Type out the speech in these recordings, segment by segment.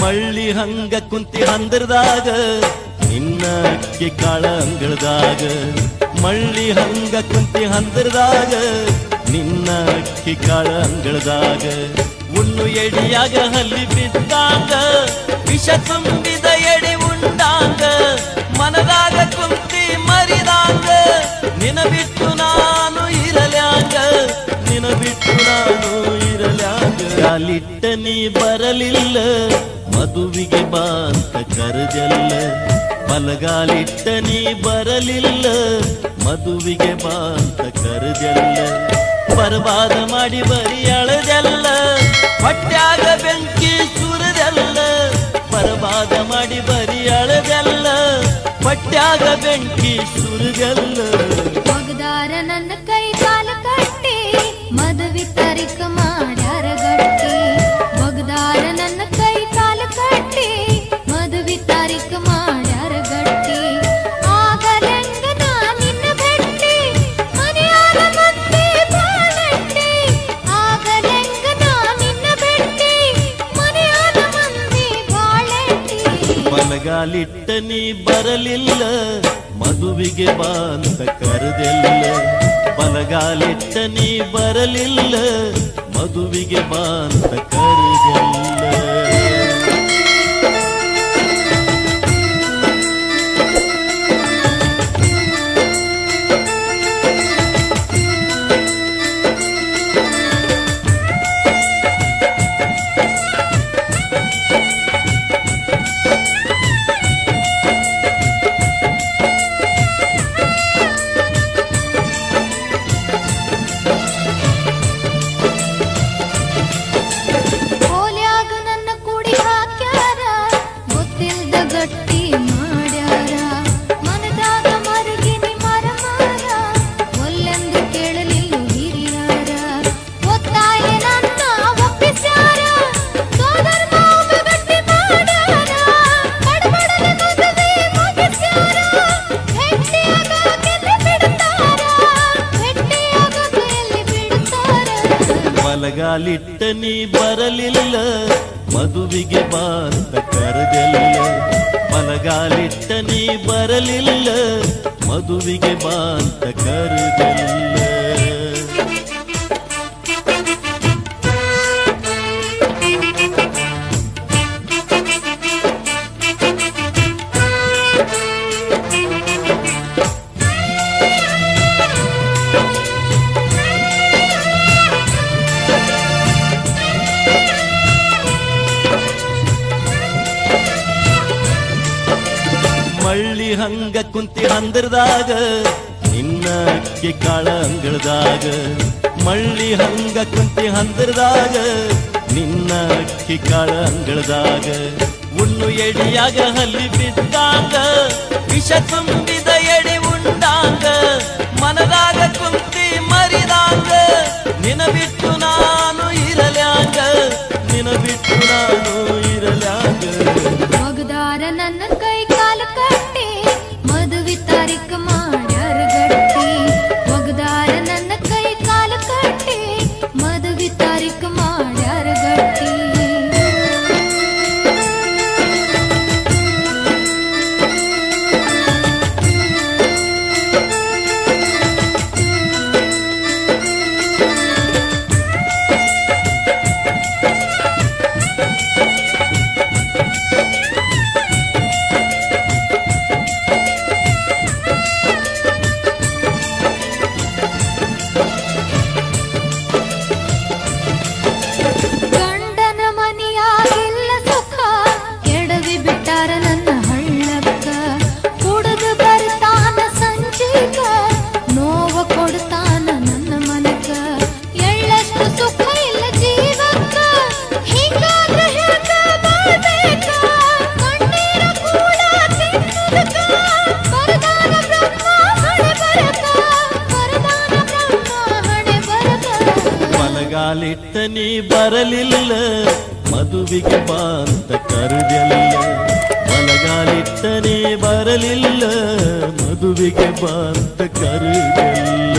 ಮಳ್ಳಿ ಹಂಗ ಕುಂತಿ ಹಂದರದಾಗ ನಿನ್ನ ಅಕ್ಕಿ ಕಾಳ ಅಂಗಳದಾಗ ಮಳ್ಳಿ ಹಂಗ ಕುಂತಿ ಹಂದರದಾಗ ನಿನ್ನ ಅಕ್ಕಿ ಕಾಳ ಅಂಗಳದಾಗ ಉಣ್ಣು ಎಡಿಯಾಗ ಹಲ್ಲಿ ಬಿದ್ದಾಗ ವಿಷ ತುಂಬಿದ ಎಡೆ ಉಂಡಾಗ ಮನದಾಗ ಕುಂತಿ ಮರಿದಾಗ ನಿನ ಬಿಟ್ಟು ನಾನು ಇರಲ್ಯಾಂಗ ನಿನ ಬಿಟ್ಟು ನಾನು ಇರಲ್ಯಾಂಗ ಕಾಲಿಟ್ಟ ನೀ ಬರಲಿಲ್ಲ ಮದುವಿಗೆ ಬಾ ಅಂತ ಕರೆದಲ್ಲ ಬಲಗಾಲಿಟ್ಟ ನೀ ಬರಲಿಲ್ಲ ಮದುವಿಗೆ ಬಾ ಅಂತ ಕರೆದಲ್ಲ ಬರಬಾದ ಮಾಡಿ ಬರಿ ಅಳದೆಲ್ಲ ಹೊಟ್ಯಾಗ ಬೆಂಕಿ ಸುರದೆಲ್ಲ ಬರಬಾದ ಮಾಡಿ ಬರಿ ಅಳದೆಲ್ಲ ಹೊಟ್ಯಾಗ ಬೆಂಕಿ ಸುರದೆಲ್ಲ ಮಗದಾರ ನನ್ನ ಕೈ ಕಾಲ ಕಟ್ಟಿ ಮದುವೆ ತಾರೀಕ ಮಾಡ್ಯಾರ ಗಟ್ಟಿ ಮಗದಾರ ನನ್ನ ಕೈ ಕಾಲ ಕಟ್ಟಿ ಮದುವೆ ತಾರೀಕ ಮಾಡ್ಯಾರ ಗಟ್ಟಿ ಆಗಲೆಂಗ ನಾ ನಿನ್ನ ಭೆಟ್ಟಿ ಮನೆಯಾಗ ಮಂದಿ ಬಾಳಟ್ಟಿ ಆಗಲೆಂಗ ನಾ ನಿನ್ನ ಭೆಟ್ಟಿ ಮನೆಯಾಗ ಮಂದಿ ಬಾಳಟ್ಟಿ ಬಲಗಾಲಿಟ್ಟ ನೀ ಬರಲಿಲ್ಲ ಮದುವಿಗೆ ಬಾ ಅಂತ ಕರೆದೆಲ್ಲ ಬಲಗಾಲಿಟ್ಟ ನೀ ಬರಲಿಲ್ಲ ಮದುವಿಗೆ ಬಾ ಅಂತ ಕರೆದೆಲ್ಲ ಕೋಲ್ಯಾಗ ನನ್ನ ಕುಡಿ ಹಾಕ್ಯಾರ ಗೊತ್ತಿಲ್ದ ಗಟ್ಟಿ ಮಾಡ್ಯಾರ ಮನದಾಗ ಮರುಗಿನಿ ಮರ ಮಾರ ಒಲ್ಲೆಂದು ಕೇಳಲಿಲ್ಲ ಹಿರಿಯಾರ ಒತ್ತಾಯ ನನ್ನ ಒಪ್ಪಿಸ್ಯಾರ ಸೋದರ ಮಾವ ಗಟ್ಟಿ ಮಾಡ್ಯಾರ ಕಡಬಡನೆ ಮದುವೆ ಮುಗಿಸ್ಯಾರ ಭೆಟ್ಟಿಯಾಗೋಕೆಲ್ಲ ಬಿಡ್ತಾರ ಭೆಟ್ಟಿಯಾಗೋಕೆಲ್ಲ ಬಿಡ್ತಾರ ಬಲಗಾಲಿಟ್ಟ ನೀ ಬರಲಿಲ್ಲ ಮದುವಿಗೆ ಬಾ ಅಂತ ಕರೆದೆಲ್ಲ ಬಲಗಾಲಿಟ್ಟ ನೀ ಬರಲಿಲ್ಲ ಮದುವಿಗೆ ಬಾ ಅಂತ ಕರೆದೆಲ್ಲ ಮಳ್ಳಿ ಹಂಗ ಕುಂತಿ ಹಂದರದಾಗ ನಿನ್ನ ಅಕ್ಕಿ ಕಾಳ ಅಂಗಳದಾಗ ಮಳ್ಳಿ ಹಂಗ ಕುಂತಿ ಹಂದರದಾಗ ನಿನ್ನ ಅಕ್ಕಿ ಕಾಳ ಅಂಗಳದಾಗ ಉಣ್ಣು ಎಡಿಯಾಗ ಹಲ್ಲಿ ಬಿದ್ದಾಗ ವಿಷ ತುಂಬಿದ ಎಡೆ ಉಂಡಾಗ ಮನದಾಗ ಕುಂತಿ ಮರಿದಾಗ ನಿನ ಬಿಟ್ಟು ನಾನು ಇರಲ್ಯಾಂಗ ನಿನ ಬಿಟ್ಟು ನಾನು ಇರಲ್ಯಾಂಗ ಮಗದಾರ ನನ್ನ ಕೈ ಕಾಲ ಕಟ್ಟಿ ಮದುವೆ ತಾರೀಕ ಮಾಡ್ಯಾರ ಗಟ್ಟಿ ಮಗದಾರ ನನ್ನ ಕೈ ಕಾಲ ಕಟ್ಟಿ ಮದುವೆ ತಾರೀಕ ಮಾಡ್ಯಾರ ಗಟ್ಟಿ ಗಂಡನ ಮನೆಯಾಗಿಲ್ಲ ಸುಖ ಕೆಡವಿ ಬಿಟ್ಟಾರ ನನ್ನ ಹಳ್ಳಕ್ಕ ಕುಡಿದು ಬರ್ತಾನ ಸಂಜೀಗ ನೋವ ಕೊಡ್ತಾನ ನನ್ನ ಮನಕ ಎಳ್ಳಷ್ಟು ಸುಖ ಇಲ್ಲ ಜೀವಕ್ಕ ಹಿಂಗಾದ್ರ ಹೆಂಗ ಬಾಳ್ಬೇಕ ಕಣ್ಣೀರ ಕೂಡ ತಿನ್ನುದಕ್ಕ ವರದಾನ ಬ್ರಹ್ಮ ಹಣೆ ಬರಕ ವರದಾನ ಬ್ರಹ್ಮ ಹಣೆ ಬರಕ ಬಲಗಾಲಿಟ್ಟ ನೀ ಬರಲಿಲ್ಲ ಮದುವಿಗೆ ಬಾ ಅಂತ ಕರೆದೆಲ್ಲ ಬಲಗಾಲಿಟ್ಟ ನೀ ಬರಲಿಲ್ಲ ಮದುವಿಗೆ ಬಾ ಅಂತ ಕರೆದೆಲ್ಲ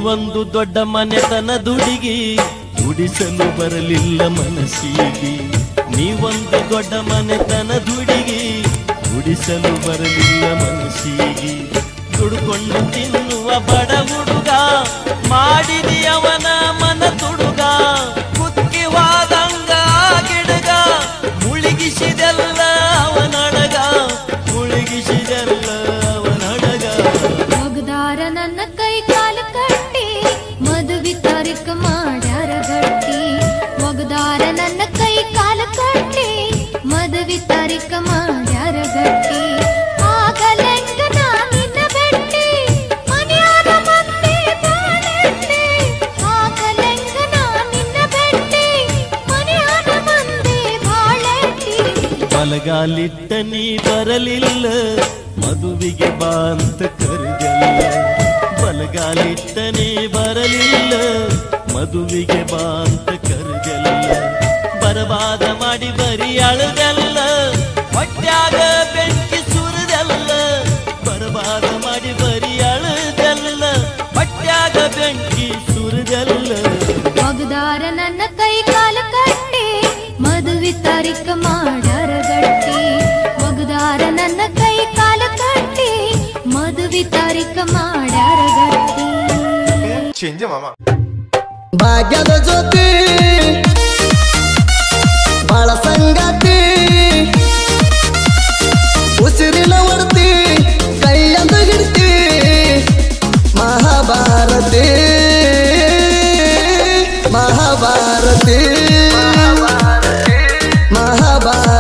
ನೀವೊಂದು ದೊಡ್ಡ ಮನೆತನ ದುಡಿಗಿ ದುಡಿಸಲು ಬರಲಿಲ್ಲ ಮನಸ್ಸಿಗೆ ನೀವೊಂದು ದೊಡ್ಡ ಮನೆತನ ದುಡಿಗಿ ದುಡಿಸಲು ಬರಲಿಲ್ಲ ಮನಸ್ಸಿಗೆ ದುಡ್ಕೊಂಡು ತಿನ್ನುವ ಬಡ ಹುಡುಗ ಮಾಡಿದಿ ಅವನ ಮನ ತುಡುಗ ಕುತ್ತಿವಾದಂಗ ಗಿಡಗ ಮುಳುಗಿಸಿದೆಲ್ಲ ಅವನಡಗ ಮುಳುಗಿಸಿದೆಲ್ಲ ಅವನಡಗ ಒಗದಾರ ನನ್ನ ಕೈ ಕಾಲ ಕಟ್ಟಿ ಮದುವೆ ತಾರೀಕ ಮಾಡ್ಯಾರ ಗಟ್ಟಿ ಒಗದಾರ ನನ್ನ ಕೈ ಕಾಲ ಕಟ್ಟಿ ಮದುವೆ ತಾರೀಕ ಮಾಡ್ಯಾರ ಗಟ್ಟಿ ಆಗಲೆಂಗ ನಾ ನಿನ್ನ ಬೆಟ್ಟಿ ಮನ್ಯಾಗ ಮಂದಿ ಬಾಳೆಟ್ಟಿ ಆಗಲೆಂಗ ನಾ ನಿನ್ನ ಬೆಟ್ಟಿ ಮನ್ಯಾಗ ಮಂದಿ ಬಾಳೆಟ್ಟಿ ಬಲಗಾಲಿಟ್ಟ ನೀ ಬರಲಿಲ್ಲ ಮದುವಿಗೆ ಬಾ ಅಂತ ಕರೆದಲ್ಲ ಬಲಗಾಲಿಟ್ಟ ನೀ ಬರಲಿಲ್ಲ ಮದುವಿಗೆ ಬಾ ಅಂತ ಕರೆದಲ್ಲ ಬರಬಾದ ಮಾಡಿ ಬರಿ ಅಳದಲ್ಲ ಹೊಟ್ಯಾಗ ಬೆಂಕಿ ಸುರಿದಲ್ಲ ಬರಬಾದ ಮಾಡಿ ಬರಿ ಅಳದಲ್ಲ ಹೊಟ್ಯಾಗ ಬೆಂಕಿ ಸುರಿದಲ್ಲ ಒಗದಾರ ನನ್ನ ಕೈ ಕಾಲ ಕಟ್ಟಿ ಮದುವೆ ತಾರೀಕ ಮಾಡಾರ ಗಟ್ಟಿ ಒಗದಾರ ನನ್ನ ಕೈ ಕಾಲ ಕಟ್ಟಿ ಮದುವೆ ತಾರೀಕ ಮಾಡಾರ ಗಟ್ಟಿ ಚೇಂಜ್ ಮಾಮ ಭಾಗ್ಯದ ಜ್ಯೋತಿ ಬಾಳ ಸಂಗಾತಿ ಉಸಿರಿನ ಒಡ್ತಿ ಕೈಯಂದು ಹಿಡ್ತಿ ಮಹಾಭಾರತಿ ಮಹಾಭಾರತಿ ಮಹಾಭಾರತಿ